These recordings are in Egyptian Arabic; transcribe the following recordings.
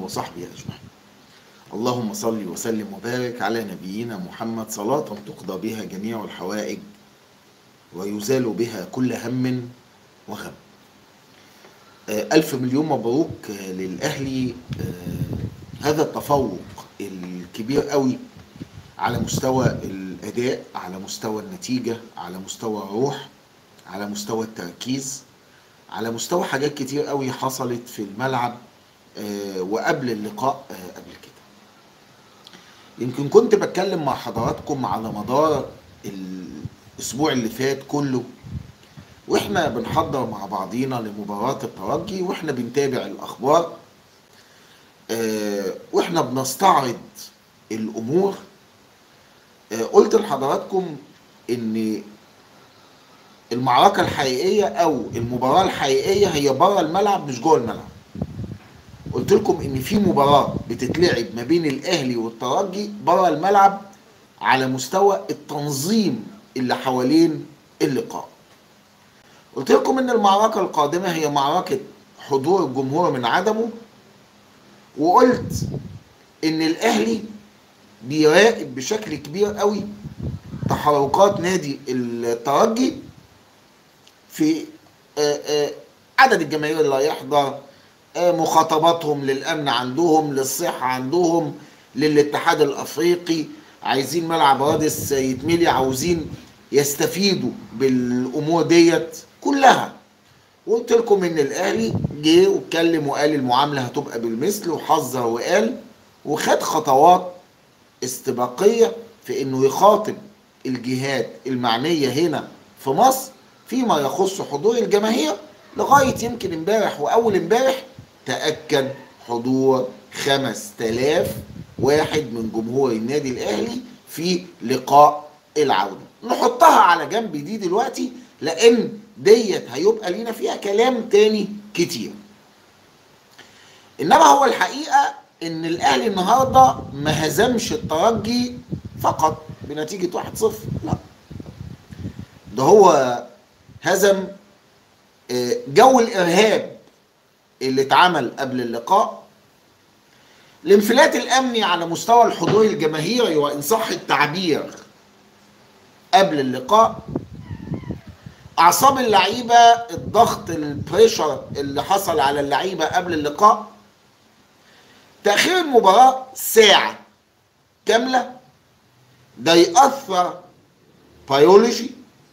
وصحبه أجمعين اللهم صل وسلم وبارك على نبينا محمد صلاة تقضى بها جميع الحوائج ويزال بها كل هم وغم ألف مليون مبروك للأهلي هذا التفوق الكبير قوي على مستوى الأداء على مستوى النتيجة على مستوى الروح على مستوى التركيز على مستوى حاجات كتير قوي حصلت في الملعب وقبل اللقاء قبل كده يمكن كنت بتكلم مع حضراتكم على مدار الاسبوع اللي فات كله واحنا بنحضر مع بعضينا لمباراة الترجي واحنا بنتابع الاخبار واحنا بنستعرض الامور قلت لحضراتكم ان المعركة الحقيقية او المباراة الحقيقية هي بره الملعب مش جوه الملعب قلت لكم ان في مباراة بتتلعب ما بين الاهلي والترجي بره الملعب على مستوى التنظيم اللي حوالين اللقاء قلت لكم ان المعركة القادمة هي معركة حضور الجمهور من عدمه وقلت ان الاهلي بيراقب بشكل كبير قوي تحركات نادي الترجي في عدد الجماهير اللي هيحضر مخاطباتهم للامن عندهم للصحه عندهم للاتحاد الافريقي عايزين ملعب رادس يتملي عاوزين يستفيدوا بالامور ديت كلها وقلت لكم ان الاهلي جه واتكلم وقال المعامله هتبقى بالمثل وحذر وقال وخد خطوات استباقيه في انه يخاطب الجهات المعنيه هنا في مصر فيما يخص حضور الجماهير لغايه يمكن امبارح واول امبارح تاكد حضور 5000 واحد من جمهور النادي الاهلي في لقاء العوده نحطها على جنب دي دلوقتي لان ديت هيبقى لينا فيها كلام تاني كتير انما هو الحقيقه ان الاهلي النهارده ما هزمش الترجي فقط بنتيجه 1-0 لا ده هو هزم جو الارهاب اللي اتعمل قبل اللقاء الانفلات الامني على مستوى الحضور الجماهيري وان صح التعبير قبل اللقاء اعصاب اللعيبه الضغط البريشر اللي حصل على اللعيبه قبل اللقاء تاخير المباراه ساعه كامله ده ياثر بيولوجي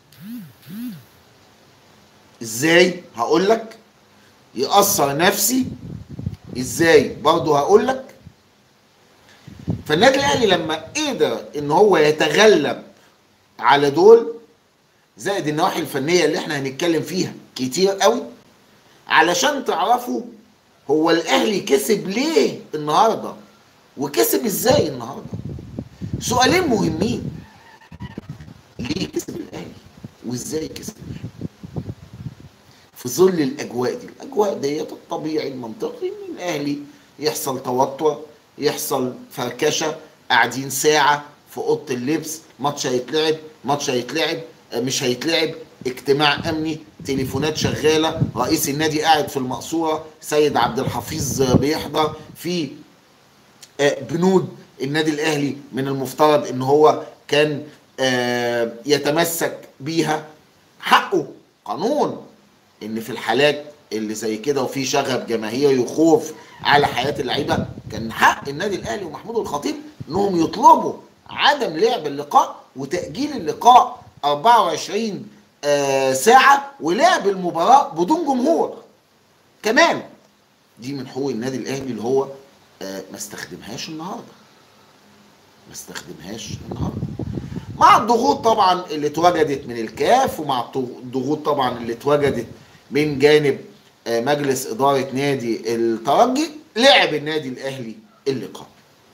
ازاي هقول لك ياثر نفسي ازاي برضه هقول لك فالنادي الاهلي لما قدر ان هو يتغلب على دول زائد النواحي الفنيه اللي احنا هنتكلم فيها كتير قوي علشان تعرفوا هو الاهلي كسب ليه النهارده وكسب ازاي النهارده سؤالين مهمين ليه كسب الاهلي وازاي كسب الاهلي في ظل الاجواء دي الاجواء ديت الطبيعي المنطقي ان الاهلي يحصل توتر يحصل فركشه قاعدين ساعه في اوضه اللبس ماتش هيتلعب ماتش هيتلعب مش هيتلعب اجتماع امني تليفونات شغاله رئيس النادي قاعد في المقصوره سيد عبد الحفيظ بيحضر في بنود النادي الاهلي من المفترض ان هو كان يتمسك بيها حقه قانون ان في الحالات اللي زي كده وفي شغب جماهيري وخوف على حياه اللعيبه كان حق النادي الاهلي ومحمود الخطيب انهم يطلبوا عدم لعب اللقاء وتاجيل اللقاء 24 آه ساعه ولعب المباراه بدون جمهور كمان دي من حقوق النادي الاهلي اللي هو آه ما استخدمهاش النهارده ما استخدمهاش النهارده مع الضغوط طبعا اللي اتوجدت من الكاف ومع الضغوط طبعا اللي اتوجدت من جانب مجلس إدارة نادي الترجي لعب النادي الأهلي اللقاء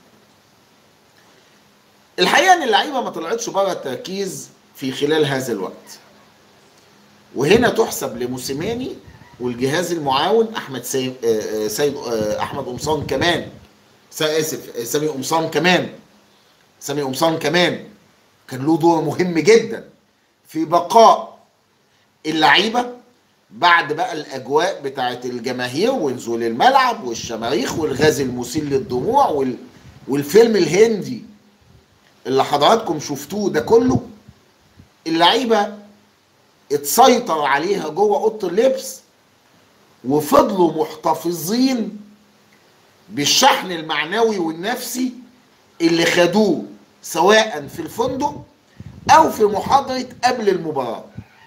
الحقيقة أن اللعيبة ما طلعتش بره التركيز في خلال هذا الوقت وهنا تحسب لموسيماني والجهاز المعاون أحمد سيد, سيد أحمد قمصان كمان آسف سامي قمصان كمان سامي قمصان كمان كان له دور مهم جدا في بقاء اللعيبه بعد بقى الاجواء بتاعت الجماهير ونزول الملعب والشماريخ والغاز المسيل للدموع وال... والفيلم الهندي اللي حضراتكم شفتوه ده كله اللعيبه اتسيطر عليها جوه اوضه اللبس وفضلوا محتفظين بالشحن المعنوي والنفسي اللي خدوه سواء في الفندق او في محاضره قبل المباراه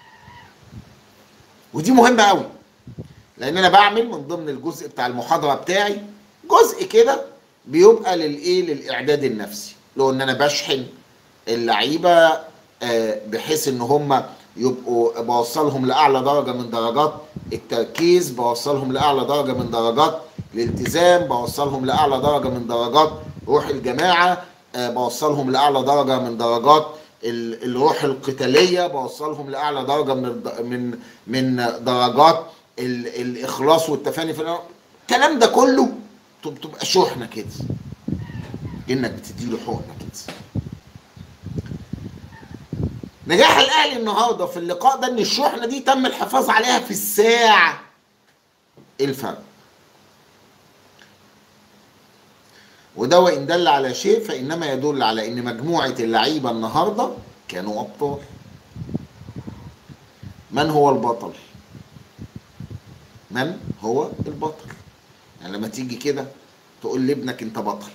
ودي مهمه قوي لان انا بعمل من ضمن الجزء بتاع المحاضره بتاعي جزء كده بيبقى للايه للاعداد النفسي لو ان انا بشحن اللعيبه بحيث ان هم يبقوا بوصلهم لاعلى درجه من درجات التركيز بوصلهم لاعلى درجه من درجات الالتزام بوصلهم لاعلى درجه من درجات روح الجماعه بوصلهم لاعلى درجه من درجات الروح القتاليه بوصلهم لاعلى درجه من من من درجات الاخلاص والتفاني في الكلام ده كله بتبقى شحنه كده كانك بتدي له حقنه كده نجاح الاهلي النهارده في اللقاء ده ان الشحنه دي تم الحفاظ عليها في الساعه الفرق وده وان دل على شيء فانما يدل على ان مجموعه اللعيبه النهارده كانوا ابطال من هو البطل من هو البطل يعني لما تيجي كده تقول لابنك انت بطل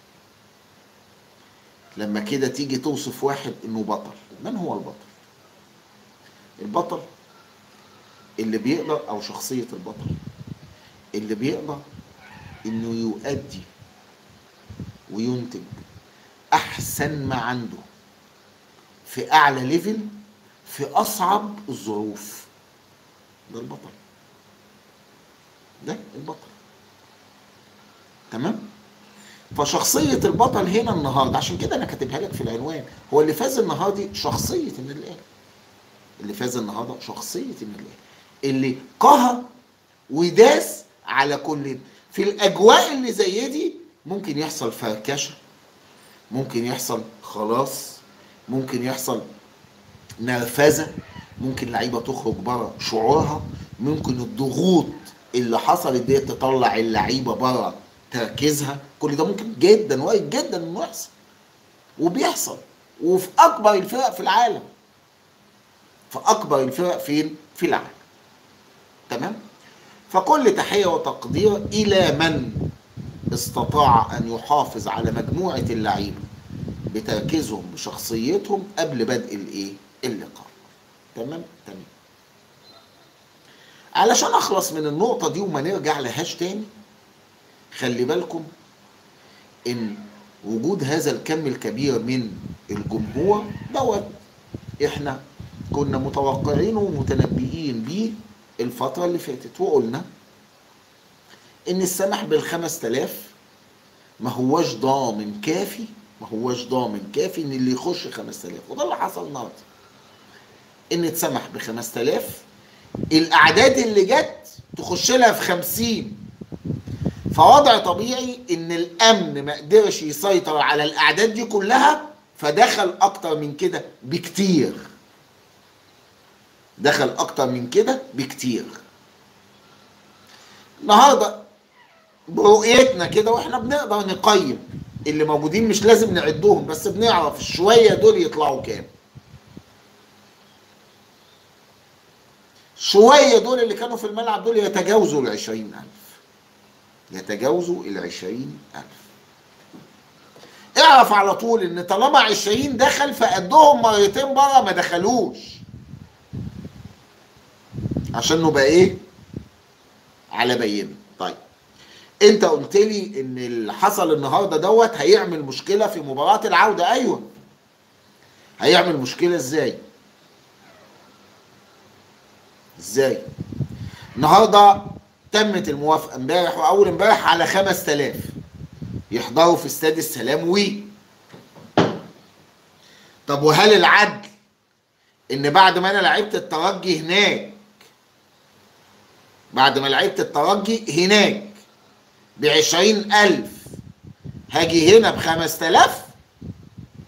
لما كده تيجي توصف واحد انه بطل من هو البطل البطل اللي بيقدر او شخصية البطل اللي بيقدر انه يؤدي وينتج احسن ما عنده في اعلى ليفل في اصعب الظروف ده البطل ده البطل تمام فشخصية البطل هنا النهارده عشان كده انا كاتبها لك في العنوان هو اللي فاز النهارده شخصية النادي الاهلي اللي فاز النهارده شخصية النادي الاهلي اللي قهر وداس على كل في الاجواء اللي زي دي ممكن يحصل فركشه ممكن يحصل خلاص ممكن يحصل نرفزه ممكن لعيبه تخرج بره شعورها ممكن الضغوط اللي حصلت دي تطلع اللعيبه بره تركيزها كل ده ممكن جدا وارد جدا انه يحصل وبيحصل وفي اكبر الفرق في العالم في اكبر الفرق فين في العالم تمام فكل تحيه وتقدير الى من استطاع ان يحافظ على مجموعه اللعيبه بتركيزهم بشخصيتهم قبل بدء الايه اللقاء تمام تمام علشان اخلص من النقطه دي وما نرجع لهاش تاني خلي بالكم ان وجود هذا الكم الكبير من الجمهور دوت احنا كنا متوقعين ومتنبئين بيه الفترة اللي فاتت وقلنا ان السمح بالخمس تلاف ما هواش ضامن كافي ما هواش ضامن كافي ان اللي يخش خمس تلاف وده اللي حصل النهارده ان اتسمح بخمس تلاف الاعداد اللي جت تخش لها في خمسين فوضع طبيعي ان الامن ما قدرش يسيطر على الاعداد دي كلها فدخل اكتر من كده بكتير دخل اكتر من كده بكتير النهارده برؤيتنا كده واحنا بنقدر نقيم اللي موجودين مش لازم نعدهم بس بنعرف الشويه دول يطلعوا كام شويه دول اللي كانوا في الملعب دول يتجاوزوا ال 20000 يتجاوزوا ال 20000 اعرف على طول ان طالما 20 دخل فقدهم مرتين بره ما دخلوش عشان نبقى ايه على بينه طيب انت قلت لي ان اللي حصل النهارده دوت هيعمل مشكله في مباراه العوده ايوه هيعمل مشكله ازاي ازاي النهارده تمت الموافقه امبارح واول امبارح على 5000 يحضروا في استاد السلام وي طب وهل العدل ان بعد ما انا لعبت الترجي هناك بعد ما لعبت الترجي هناك بعشرين ألف هاجي هنا بخمس تلاف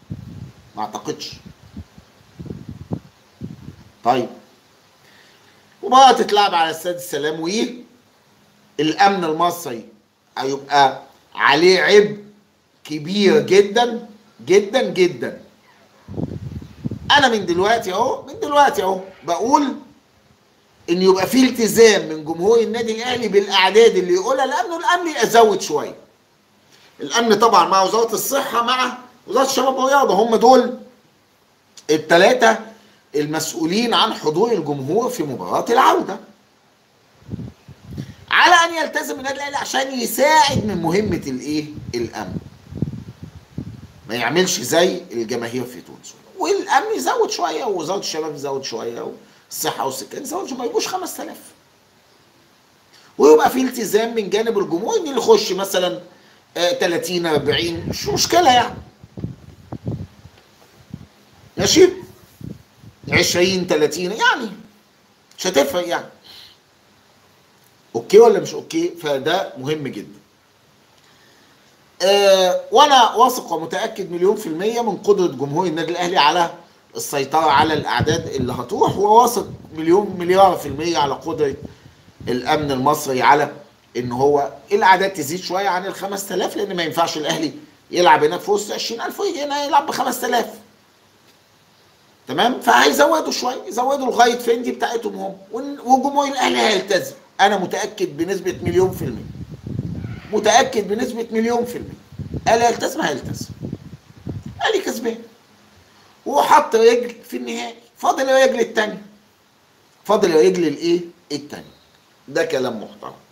ما اعتقدش طيب مباراة تتلعب على استاد السلام والامن المصري هيبقى عليه عبء كبير جدا جدا جدا انا من دلوقتي اهو من دلوقتي اهو بقول ان يبقى في التزام من جمهور النادي الاهلي بالاعداد اللي يقولها الامن والامن يزود شويه الامن طبعا مع وزاره الصحه مع وزاره الشباب والرياضه هم دول الثلاثه المسؤولين عن حضور الجمهور في مباراه العوده على ان يلتزم النادي الاهلي عشان يساعد من مهمه الايه الامن ما يعملش زي الجماهير في تونس والامن يزود شويه ووزاره الشباب يزود شويه والصحه والسكان يزود شويه ما يبقوش 5000 ويبقى في التزام من جانب الجمهور ان اللي يخش مثلا آه، 30 40 مش مشكله يعني ماشي 20 30 يعني مش هتفرق يعني اوكي ولا مش اوكي فده مهم جدا آه وانا واثق ومتاكد مليون في الميه من قدره جمهور النادي الاهلي على السيطره على الاعداد اللي هتروح وواثق مليون مليار في الميه على قدره الامن المصري على ان هو الاعداد تزيد شويه عن ال 5000 لان ما ينفعش الاهلي يلعب هناك في وسط 20000 ويجي هنا يلعب ب 5000 تمام فهيزودوا شويه يزودوا لغايه فين دي بتاعتهم هم ون- وجمهور الاهلي هيلتزم انا متاكد بنسبه مليون في الميه متاكد بنسبه مليون في الميه قال يلتزم هيلتزم قال كسبان وحط رجل في النهائي فاضل الرجل الثانيه فاضل الرجل الايه الثانيه ده كلام محترم